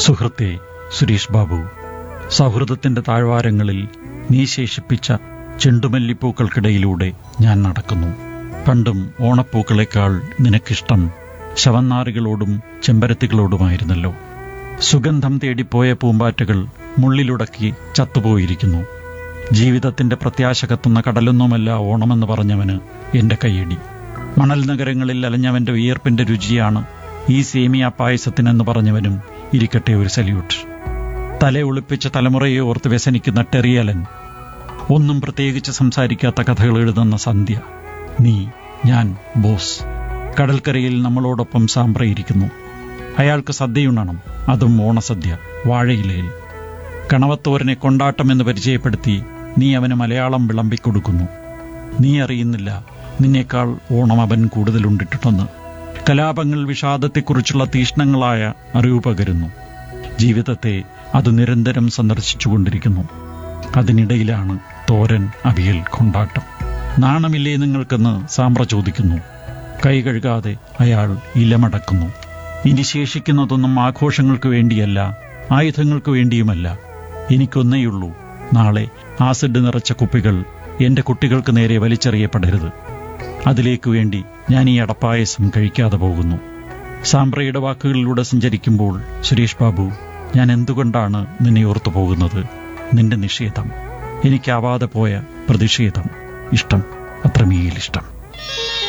സുഹൃത്തെ സുരേഷ് ബാബു സൗഹൃദത്തിന്റെ താഴ്വാരങ്ങളിൽ നീ ശേഷിപ്പിച്ച ചെണ്ടുമല്ലിപ്പൂക്കൾക്കിടയിലൂടെ ഞാൻ നടക്കുന്നു പണ്ടും ഓണപ്പൂക്കളെക്കാൾ നിനക്കിഷ്ടം ശവന്നാറികളോടും ചെമ്പരത്തികളോടുമായിരുന്നല്ലോ സുഗന്ധം തേടിപ്പോയ പൂമ്പാറ്റകൾ മുള്ളിലുടക്കി ചത്തുപോയിരിക്കുന്നു ജീവിതത്തിന്റെ പ്രത്യാശ കത്തുന്ന കടലൊന്നുമല്ല ഓണമെന്ന് പറഞ്ഞവന് എന്റെ കൈയടി മണൽ നഗരങ്ങളിൽ അലഞ്ഞവന്റെ വിയർപ്പിന്റെ രുചിയാണ് ഈ സേമിയ പായസത്തിനെന്ന് പറഞ്ഞവനും ഇരിക്കട്ടെ ഒരു സല്യൂട്ട് തല ഒളിപ്പിച്ച തലമുറയെ ഓർത്ത് വ്യസനിക്കുന്ന ടെറിയലൻ ഒന്നും പ്രത്യേകിച്ച് സംസാരിക്കാത്ത കഥകൾ എഴുതുന്ന സന്ധ്യ നീ ഞാൻ ബോസ് കടൽക്കരയിൽ നമ്മളോടൊപ്പം സാമ്പ്രയിരിക്കുന്നു അയാൾക്ക് സദ്യയുണ്ണണം അതും ഓണസദ്യ വാഴയിലയിൽ കണവത്തോരനെ കൊണ്ടാട്ടമെന്ന് പരിചയപ്പെടുത്തി നീ അവന് മലയാളം വിളമ്പിക്കൊടുക്കുന്നു നീ അറിയുന്നില്ല നിന്നേക്കാൾ ഓണം അവൻ കൂടുതലുണ്ടിട്ടുണ്ടെന്ന് കലാപങ്ങൾ വിഷാദത്തെക്കുറിച്ചുള്ള തീഷ്ണങ്ങളായ അറിവ് പകരുന്നു ജീവിതത്തെ അത് നിരന്തരം സന്ദർശിച്ചുകൊണ്ടിരിക്കുന്നു അതിനിടയിലാണ് തോരൻ അവിയൽ കൊണ്ടാട്ടം നാണമില്ലേ നിങ്ങൾക്കെന്ന് സാമ്പ്ര ചോദിക്കുന്നു കൈ കഴുകാതെ അയാൾ ഇലമടക്കുന്നു ഇനി ശേഷിക്കുന്നതൊന്നും ആഘോഷങ്ങൾക്ക് വേണ്ടിയല്ല ആയുധങ്ങൾക്ക് വേണ്ടിയുമല്ല എനിക്കൊന്നേയുള്ളൂ നാളെ ആസിഡ് നിറച്ച കുപ്പികൾ എന്റെ കുട്ടികൾക്ക് നേരെ വലിച്ചെറിയപ്പെടരുത് അതിലേക്ക് വേണ്ടി ഞാൻ ഈ അടപ്പായസം കഴിക്കാതെ പോകുന്നു സാമ്പ്രയുടെ വാക്കുകളിലൂടെ സഞ്ചരിക്കുമ്പോൾ സുരേഷ് ബാബു ഞാൻ എന്തുകൊണ്ടാണ് നിന്നെ ഓർത്തു പോകുന്നത് നിന്റെ നിഷേധം എനിക്കാവാതെ പോയ പ്രതിഷേധം ഇഷ്ടം അത്രമേൽ ഇഷ്ടം